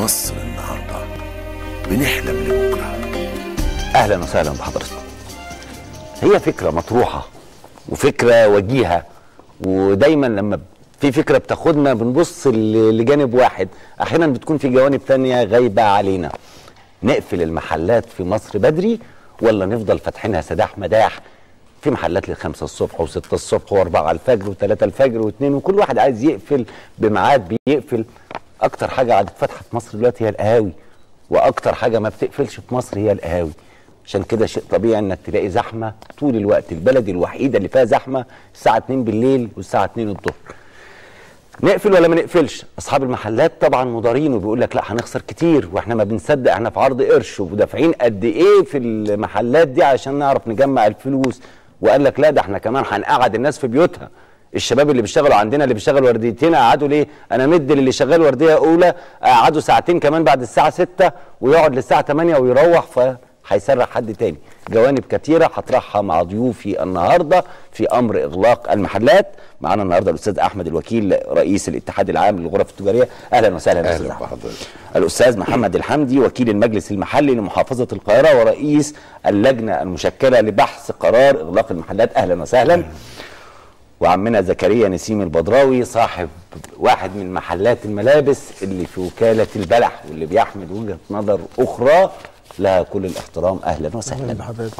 مصر النهارده بنحلم لبكره اهلا وسهلا بحضرتك هي فكره مطروحه وفكره وجيهه ودايما لما في فكره بتاخدنا بنبص ل- لجانب واحد احيانا بتكون في جوانب تانية غايبه علينا نقفل المحلات في مصر بدري ولا نفضل فاتحينها سداح مداح في محلات لخمسة الصبح وستة الصبح واربعة الفجر وثلاثة الفجر واثنين وكل واحد عايز يقفل بميعاد بيقفل اكتر حاجة قاعدة فاتحة في مصر دلوقتي هي القهاوي واكتر حاجة ما بتقفلش في مصر هي القهاوي عشان كده شيء طبيعي انك تلاقي زحمة طول الوقت البلد الوحيدة اللي فيها زحمة الساعة 2 بالليل والساعة 2 الظهر نقفل ولا ما نقفلش اصحاب المحلات طبعا مضارين وبيقول لك لا هنخسر كتير واحنا ما بنصدق احنا في عرض قرش ودافعين قد ايه في المحلات دي عشان نعرف نجمع الفلوس وقال لك لا ده احنا كمان هنقعد الناس في بيوتها الشباب اللي بيشتغلوا عندنا اللي بيشتغل ورديتين قعدوا ليه انا مدي للي شغال ورديه اولى قعدوا ساعتين كمان بعد الساعه 6 ويقعد للساعه 8 ويروح فهيسرح حد تاني جوانب كتيره هطرحها مع ضيوفي النهارده في امر اغلاق المحلات معانا النهارده الاستاذ احمد الوكيل رئيس الاتحاد العام للغرف التجاريه اهلا وسهلا يا استاذ اهلا احمد بحضرتك الاستاذ محمد الحمدي وكيل المجلس المحلي لمحافظه القاهره ورئيس اللجنه المشكله لبحث قرار اغلاق المحلات اهلا وسهلا وعمنا زكريا نسيم البدراوي صاحب واحد من محلات الملابس اللي في وكاله البلح واللي بيحمل وجهه نظر اخرى لها كل الاحترام اهلا وسهلا بحضرتك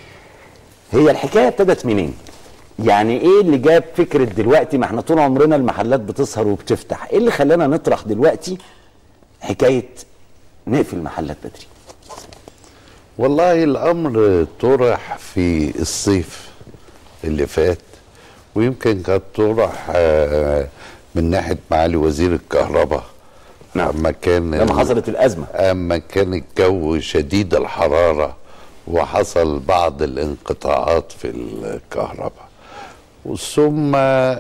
هي الحكايه ابتدت منين؟ يعني ايه اللي جاب فكره دلوقتي ما احنا طول عمرنا المحلات بتسهر وبتفتح، ايه اللي خلانا نطرح دلوقتي حكايه نقفل المحلات بدري؟ والله الامر طرح في الصيف اللي فات ويمكن كانت طرح آه، من ناحيه معالي وزير الكهرباء نعم. اما كان لما حصلت الازمه اما كان الجو شديد الحراره وحصل بعض الانقطاعات في الكهرباء ثم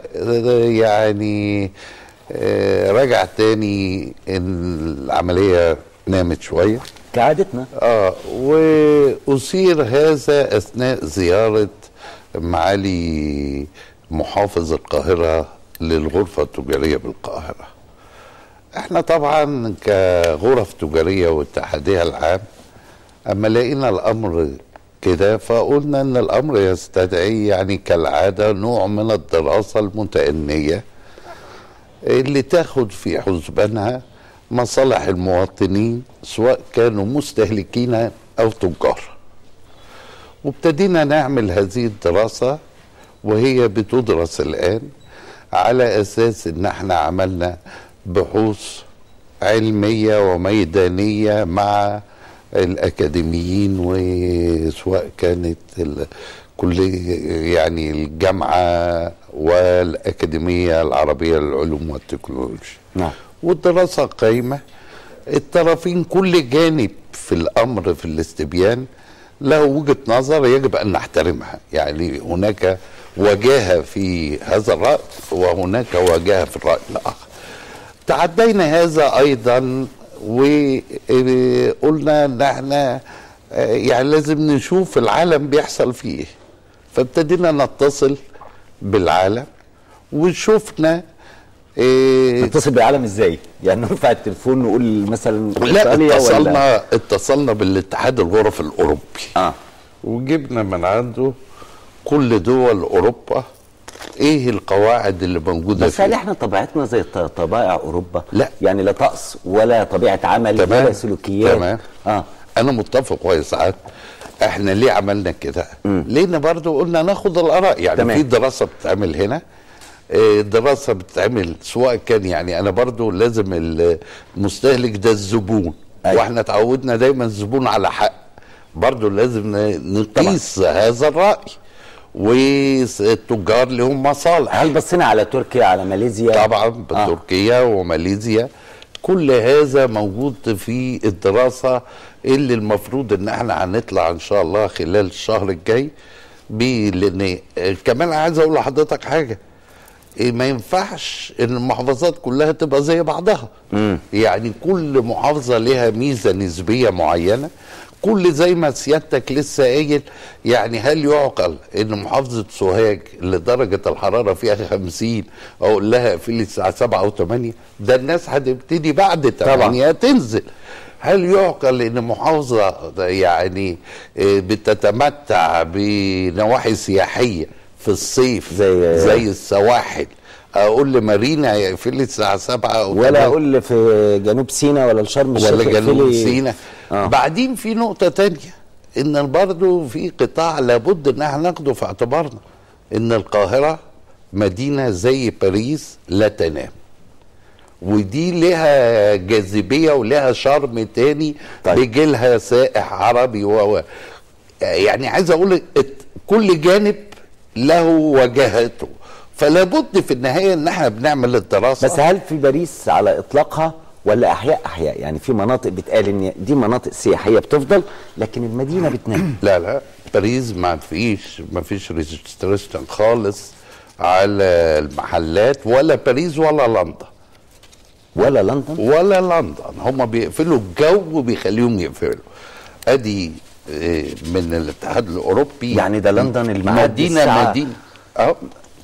يعني آه، رجع تاني إن العمليه نامت شويه كعادتنا اه واثير هذا اثناء زياره معالي محافظ القاهره للغرفه التجاريه بالقاهره احنا طبعا كغرف تجاريه واتحادها العام اما لقينا الامر كده فقلنا ان الامر يستدعي يعني كالعاده نوع من الدراسه المتأنيه اللي تاخد في حسبانها مصالح المواطنين سواء كانوا مستهلكين او تجار وابتدينا نعمل هذه الدراسه وهي بتدرس الان على اساس ان احنا عملنا بحوث علميه وميدانيه مع الاكاديميين وسواء كانت الكليه يعني الجامعه والاكاديميه العربيه للعلوم والتكنولوجيا نعم والدراسة قايمة الطرفين كل جانب في الأمر في الاستبيان له وجهة نظر يجب أن نحترمها يعني هناك وجاهة في هذا الرأي وهناك وجاهة في الرأي الآخر تعدينا هذا أيضا وقلنا ان احنا آه، يعني لازم نشوف العالم بيحصل فيه ايه فابتدينا نتصل بالعالم وشفنا إيه نتصل بالعالم ازاي؟ يعني نرفع التليفون نقول مثلا لا إيطاليا ولا- اتصلنا اتصلنا بالاتحاد الغرف الاوروبي اه وجبنا من عنده كل دول اوروبا ايه القواعد اللي موجوده بس هل فيها احنا طبيعتنا زي ط- طبائع اوروبا؟ لا. يعني لا طقس ولا طبيعه عمل تمام. ولا سلوكيات تمام اه انا متفق ويا سعاد احنا ليه عملنا كده لان برضو قلنا ناخد الاراء يعني تمام. في دراسه بتتعمل هنا آه، دراسه بتتعمل سواء كان يعني انا برضو لازم المستهلك ده الزبون أيوة. واحنا اتعودنا دايما الزبون على حق برضو لازم ن- نقيس هذا الراي والتجار لهم مصالح هل بصينا على تركيا على ماليزيا؟ طبعا بتركيا وماليزيا كل هذا موجود في الدراسة اللي المفروض ان احنا هنطلع ان شاء الله خلال الشهر الجاي بيه لان آه، كمان عايز اقول لحضرتك حاجة إيه ما ينفعش ان المحافظات كلها تبقى زي بعضها يعني كل محافظه لها ميزه نسبيه معينه كل زي ما سيادتك لسه قايل يعني هل يعقل ان محافظه سوهاج اللي درجه الحراره فيها 50 اقول لها اقفلي الساعه 7 او 8 ده الناس هتبتدي بعد 8 تنزل هل يعقل ان محافظه يعني آه، بتتمتع بنواحي سياحيه في الصيف زي- زي السواحل اقول لمارينا يقفلي الساعه 7 او ولا 8 اقول في جنوب سيناء ولا الشرم الشيخ ولا جنوب اقفلي- سيناء آه. بعدين في نقطة تانية ان برضو في قطاع لابد ان احنا ناخده في اعتبارنا ان القاهرة مدينة زي باريس لا تنام ودي لها جاذبية ولها شرم تاني طيب. بيجي لها سائح عربي و و- يعني عايز اقول ات- كل جانب له وجهته فلا بد في النهاية ان احنا بنعمل الدراسة بس هل في باريس على اطلاقها ولا احياء احياء يعني في مناطق بتقال ان دي مناطق سياحيه بتفضل لكن المدينه بتنام لا لا باريس ما فيش ما فيش ريجستريشن خالص على المحلات ولا باريس ولا لندن ولا لندن ولا لندن هم بيقفلوا الجو بيخليهم يقفلوا ادي آه، من الاتحاد الاوروبي يعني ده لندن الميعاد مدينه الساعة- مدينه اه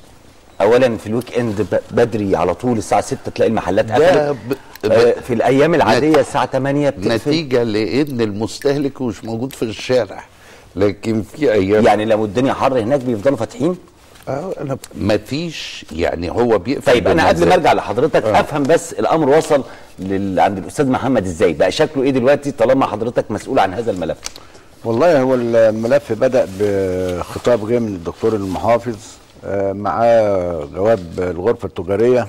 اولا في الويك اند ب- بدري على طول الساعه 6 تلاقي المحلات ده قفلت ب- آه، في الايام العاديه نت- الساعه 8 بتقفل نتيجه لان المستهلك مش موجود في الشارع لكن في ايام يعني لو الدنيا حر هناك بيفضلوا فاتحين آه انا ما فيش يعني هو بيقفل طيب انا قبل بمزاج. ما ارجع لحضرتك آه. افهم بس الامر وصل لل... عند الاستاذ محمد ازاي بقى شكله ايه دلوقتي طالما حضرتك مسؤول عن هذا الملف والله هو الملف بدأ بخطاب جاي من الدكتور المحافظ آه، معاه جواب الغرفة التجارية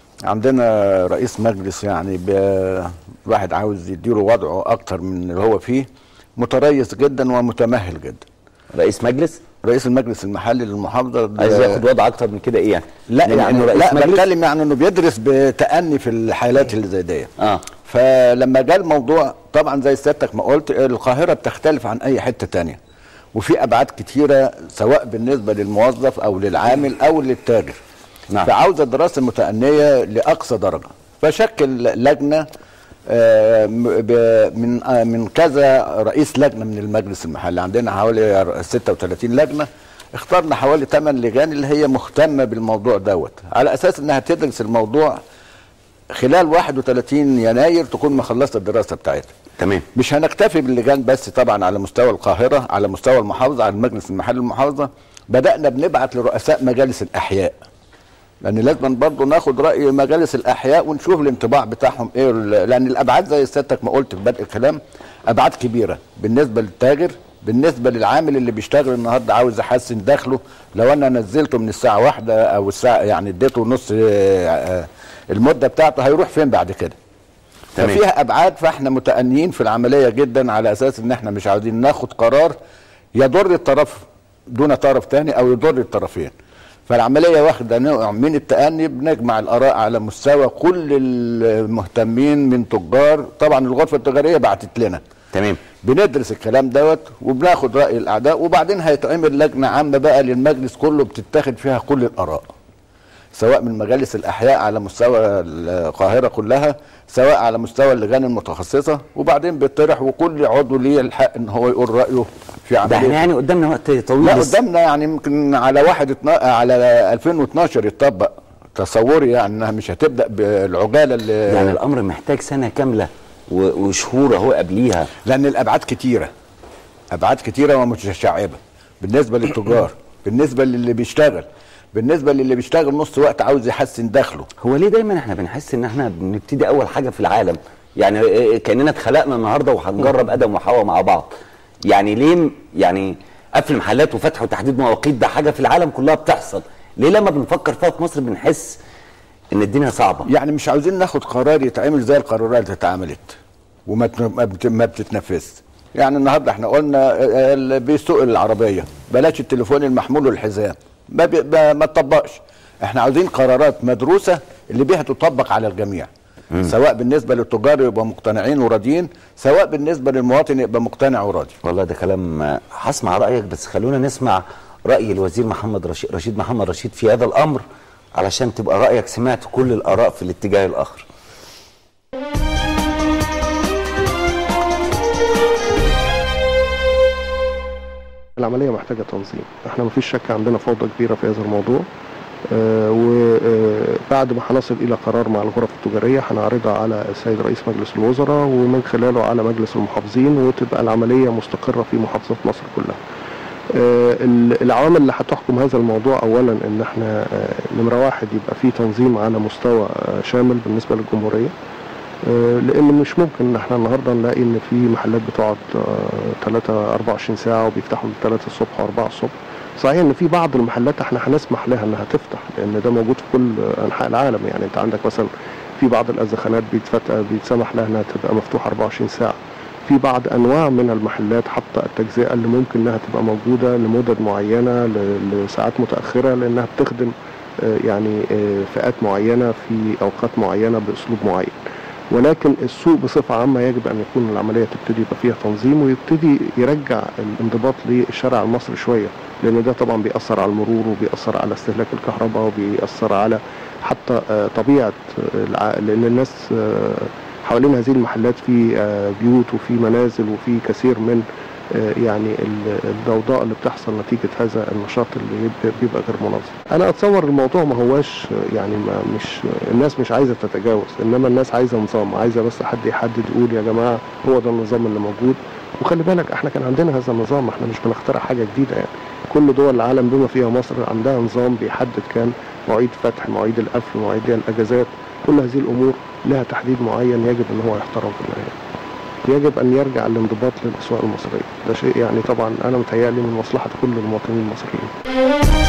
عندنا رئيس مجلس يعني ب- الواحد عاوز يديله وضعه أكتر من اللي هو فيه متريث جدا ومتمهل جدا رئيس مجلس رئيس المجلس المحلي للمحافظة ده- عايز ياخد وضع اكتر من كده ايه يعني لا من يعني انه رئيس لا مجلس بتكلم يعني انه بيدرس بتأني في الحالات اللي زي دي اه فلما جاء الموضوع طبعا زي سيادتك ما قلت القاهره بتختلف عن اي حته تانية وفي ابعاد كتيره سواء بالنسبه للموظف او للعامل او للتاجر نعم. فعاوزه دراسه متأنية لاقصى درجه فشكل لجنه آه، م- ب- من آه، من كذا رئيس لجنه من المجلس المحلي عندنا حوالي 36 لجنه اخترنا حوالي 8 لجان اللي هي مهتمه بالموضوع دوت على اساس انها تدرس الموضوع خلال 31 يناير تكون مخلصه الدراسه بتاعتها تمام مش هنكتفي باللجان بس طبعا على مستوى القاهره على مستوى المحافظه على المجلس المحلي المحافظه بدانا بنبعت لرؤساء مجالس الاحياء لان لازم برضه ناخد راي مجالس الاحياء ونشوف الانطباع بتاعهم ايه لان الابعاد زي سيادتك ما قلت في بدء الكلام ابعاد كبيره بالنسبه للتاجر بالنسبه للعامل اللي بيشتغل النهارده عاوز يحسن دخله لو انا نزلته من الساعه واحدة او الساعه يعني اديته نص آه، آه، المده بتاعته هيروح فين بعد كده تمام. ففيها ابعاد فاحنا متأنيين في العمليه جدا على اساس ان احنا مش عاوزين ناخد قرار يضر الطرف دون طرف تاني او يضر الطرفين فالعمليه واخده نوع من التأني بنجمع الاراء على مستوى كل المهتمين من تجار طبعا الغرفه التجاريه بعتت لنا تمام بندرس الكلام دوت وبناخد راي الاعداء وبعدين هيتعمل لجنه عامه بقى للمجلس كله بتتاخد فيها كل الاراء سواء من مجالس الاحياء على مستوى القاهره كلها سواء على مستوى اللجان المتخصصه وبعدين بيطرح وكل عضو ليه الحق ان هو يقول رايه في ده احنا عمليه يعني قدامنا وقت طويل لا لسه. قدامنا يعني يمكن على واحد اتنا... على 2012 يتطبق تصوري يعني انها مش هتبدا بالعجاله اللي يعني الامر محتاج سنه كامله و- وشهور اهو قبليها لان الابعاد كتيره ابعاد كتيره ومتشعبه بالنسبه للتجار بالنسبه للي بيشتغل بالنسبه للي بيشتغل نص وقت عاوز يحسن دخله هو ليه دايما احنا بنحس ان احنا بنبتدي اول حاجه في العالم يعني إيه- كاننا اتخلقنا النهارده وهنجرب ادم وحواء مع بعض يعني ليه م- يعني قفل محلات وفتح وتحديد مواقيت ده حاجه في العالم كلها بتحصل ليه لما بنفكر فيها في مصر بنحس ان الدنيا صعبه يعني مش عاوزين ناخد قرار يتعمل زي القرارات اللي اتعملت وما تن- ما بت- ما بتتنفذش يعني النهارده احنا قلنا آه، اللي بيسوق العربيه بلاش التليفون المحمول والحزام ما بي ما, ما تطبقش احنا عاوزين قرارات مدروسه اللي بيها تطبق على الجميع سواء بالنسبه للتجار يبقى مقتنعين وراضيين سواء بالنسبه للمواطن يبقى مقتنع وراضي والله ده كلام آه، هسمع رايك بس خلونا نسمع راي الوزير محمد رشيد رشيد محمد رشيد في هذا الامر علشان تبقى رايك سمعت كل الاراء في الاتجاه الاخر العملية محتاجة تنظيم احنا مفيش شك عندنا فوضى كبيرة في هذا الموضوع آه، وبعد ما هنصل الى قرار مع الغرف التجاريه هنعرضها على السيد رئيس مجلس الوزراء ومن خلاله على مجلس المحافظين وتبقى العمليه مستقره في محافظات مصر كلها. آه، ال- العوامل اللي هتحكم هذا الموضوع اولا ان احنا آه، نمره واحد يبقى في تنظيم على مستوى آه، شامل بالنسبه للجمهوريه. آه، لان مش ممكن ان احنا النهارده نلاقي ان في محلات بتقعد 3 24 ساعه وبيفتحوا من 3 الصبح و4 الصبح صحيح ان في بعض المحلات احنا هنسمح لها انها تفتح لان ده موجود في كل انحاء العالم يعني انت عندك مثلا في بعض الازخانات بيتفتح بيتسمح لها انها تبقى مفتوحه 24 ساعه في بعض انواع من المحلات حتى التجزئه اللي ممكن انها تبقى موجوده لمدد معينه ل- لساعات متاخره لانها بتخدم آه، يعني آه، فئات معينه في اوقات معينه باسلوب معين ولكن السوق بصفة عامة يجب أن يكون العملية تبتدي يبقى فيها تنظيم ويبتدي يرجع الانضباط للشارع المصري شوية لأن ده طبعا بيأثر على المرور وبيأثر على استهلاك الكهرباء وبيأثر على حتى آه، طبيعة آه، الع- لأن الناس آه، حوالين هذه المحلات في آه، بيوت وفي منازل وفي كثير من آه، يعني ال- الضوضاء اللي بتحصل نتيجة هذا النشاط اللي يب- بيبقى غير منظم أنا أتصور الموضوع ما هواش آه، يعني ما مش الناس مش عايزة تتجاوز إنما الناس عايزة نظام عايزة بس حد يحدد يقول يا جماعة هو ده النظام اللي موجود وخلي بالك احنا كان عندنا هذا النظام احنا مش بنخترع حاجة جديدة يعني كل دول العالم بما فيها مصر عندها نظام بيحدد كان مواعيد فتح مواعيد القفل مواعيد الاجازات كل هذه الامور لها تحديد معين يجب ان هو يحترم في النهايه يجب ان يرجع الانضباط للاسواق المصريه ده شيء يعني طبعا انا متهيألي من مصلحه كل المواطنين المصريين